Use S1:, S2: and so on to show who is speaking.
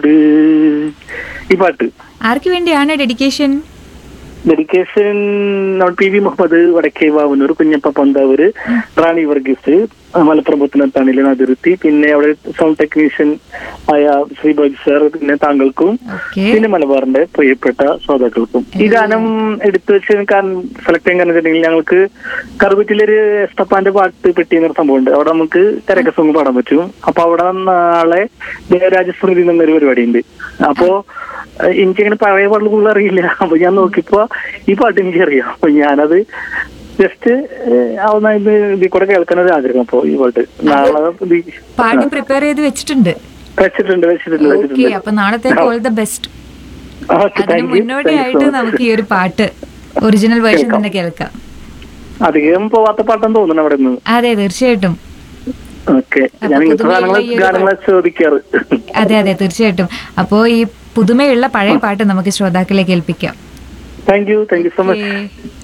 S1: ചൂട് ഈ പാട്ട്
S2: ആർക്ക് വേണ്ടിയാണ് ഡെഡിക്കേഷൻ
S1: ഡെഡിക്കേഷൻ നമ്മൾ പി വി മുഹമ്മദ് വടക്കേ വാവനൂർ കുഞ്ഞപ്പ പന്താവൂര് റാണി വർഗീസ് മലപ്പുറം പുത്തനത്താണിലെ അതിർത്തി പിന്നെ അവിടെ സൗണ്ട് ടെക്നീഷ്യൻ ആയ ശ്രീ ബോജ് സാർ പിന്നെ താങ്കൾക്കും
S2: ഓക്കെ
S1: പിന്നെ മലബാറിന്റെ പ്രിയപ്പെട്ട ശ്രോതാക്കൾക്കും ഈ ഗാനം എടുത്തു വെച്ച് സെലക്ട് ചെയ്യാൻ കാരണം വെച്ചിട്ടുണ്ടെങ്കിൽ ഞങ്ങൾക്ക് കറുകുറ്റിലൊരു എസ്തപ്പാന്റെ പാട്ട് പെട്ടി എന്നൊരു സംഭവമുണ്ട് അവിടെ നമുക്ക് കരക സോങ് പാടാൻ പറ്റും അപ്പൊ അവിടെ നാളെ ദേവരാജസ്മൃതി എന്നൊരു പരിപാടി ഉണ്ട് അപ്പോ ഏഹ്, എനിക്കങ്ങനെ പഴയ പാട്ടുകൾ കൂടുതൽ അറിയില്ല അപ്പൊ ഞാൻ നോക്കിയപ്പോ ഈ പാട്ട് എനിക്കറിയാം അപ്പൊ ഞാനത് ജസ്റ്റ് ആവുന്ന ഇത് ഇതിൽ കൂടെ കേൾക്കാൻ ഒരു ആഗ്രഹം അപ്പൊ ഈ പാട്ട് നാളെ ഇത്
S2: പാട്ട് പ്രിപ്പയർ ചെയ്ത് വെച്ചിട്ടുണ്ട്
S1: വെച്ചിട്ടുണ്ട് വെച്ചിട്ടുണ്ട്
S2: ഓക്കെ
S1: വെച്ചിട്ടുണ്ട്
S2: അപ്പൊ നാളത്തേക്ക് ഓൾ ദ ബെസ്റ്റ്
S1: ഓക്കെ
S2: അതിന്
S1: താങ്ക് യു
S2: മുന്നോടിയായിട്ട് നമുക്ക് ഈ ഒരു പാട്ട് ഒറിജിനൽ വേർഷൻ തന്നെ കേൾക്കാം
S1: അധികം പോവാത്ത പാട്ടെന്ന് തോന്നുന്നു അവിടെ നിന്ന്
S2: അതെ തീർച്ചയായിട്ടും
S1: ഓക്കെ
S2: അപ്പൊ
S1: ഞാൻ ഇങ്ങനത്തെ
S2: പുതുമയുള്ള
S1: സാധനങ്ങൾ
S2: ഈ ഒരു
S1: ഗാനങ്ങളെ ചോദിക്കാറ്
S2: അതെ അതെ തീർച്ചയായിട്ടും അപ്പോ ഈ പുതുമയുള്ള പഴയ പാട്ട് നമുക്ക് ശ്രോതാക്കളെ കേൾപ്പിക്കാം
S1: thank you thank you so much
S2: Okay.